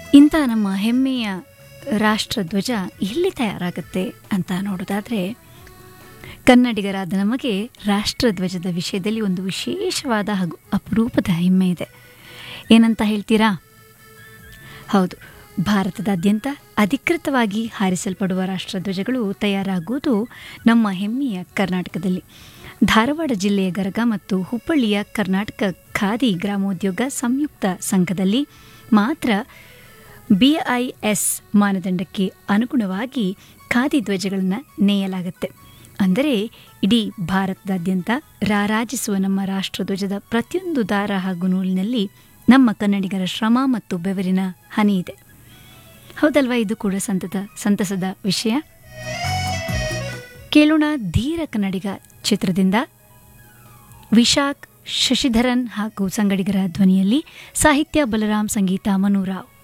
ಇಂಥ ನಮ್ಮ ಹೆಮ್ಮೆಯ ರಾಷ್ಟ್ರಧ್ವಜ ಎಲ್ಲಿ ತಯಾರಾಗುತ್ತೆ ಅಂತ ನೋಡೋದಾದರೆ ಕನ್ನಡಿಗರಾದ ನಮಗೆ ರಾಷ್ಟ್ರಧ್ವಜದ ವಿಷಯದಲ್ಲಿ ಒಂದು ವಿಶೇಷವಾದ ಹಾಗೂ ಅಪರೂಪದ ಹೆಮ್ಮೆ ಇದೆ ಏನಂತ ಹೇಳ್ತೀರಾ ಹೌದು ಭಾರತದಾದ್ಯಂತ ಅಧಿಕೃತವಾಗಿ ಹಾರಿಸಲ್ಪಡುವ ರಾಷ್ಟ್ರಧ್ವಜಗಳು ತಯಾರಾಗುವುದು ನಮ್ಮ ಹೆಮ್ಮೆಯ ಕರ್ನಾಟಕದಲ್ಲಿ ಧಾರವಾಡ ಜಿಲ್ಲೆಯ ಗರಗ ಮತ್ತು ಹುಬ್ಬಳ್ಳಿಯ ಕರ್ನಾಟಕ ಖಾದಿ ಗ್ರಾಮೋದ್ಯೋಗ ಸಂಯುಕ್ತ ಸಂಘದಲ್ಲಿ ಮಾತ್ರ ಬಿಐಎಸ್ ಮಾನದಂಡಕ್ಕೆ ಅನುಗುಣವಾಗಿ ಖಾದಿ ಧ್ವಜಗಳನ್ನು ನೇಯಲಾಗುತ್ತೆ ಅಂದರೆ ಇಡೀ ಭಾರತದಾದ್ಯಂತ ರಾರಾಜಿಸುವ ನಮ್ಮ ರಾಷ್ಟ್ರಧ್ವಜದ ಪ್ರತಿಯೊಂದು ದಾರ ಹಾಗೂ ನೂಲಿನಲ್ಲಿ ನಮ್ಮ ಕನ್ನಡಿಗರ ಶ್ರಮ ಮತ್ತು ಬೆವರಿನ ಹನಿ ಇದೆ ಹೌದಲ್ವಾ ಇದು ಕೂಡ ಸಂತತ ಸಂತಸದ ವಿಷಯ ಕೇಳೋಣ ಧೀರ ಕನ್ನಡಿಗ ಚಿತ್ರದಿಂದ ವಿಶಾಖ್ ಶಶಿಧರನ್ ಹಾಗೂ ಸಂಗಡಿಗರ ಧ್ವನಿಯಲ್ಲಿ ಸಾಹಿತ್ಯ ಬಲರಾಮ್ ಸಂಗೀತ ಮನುರಾವ್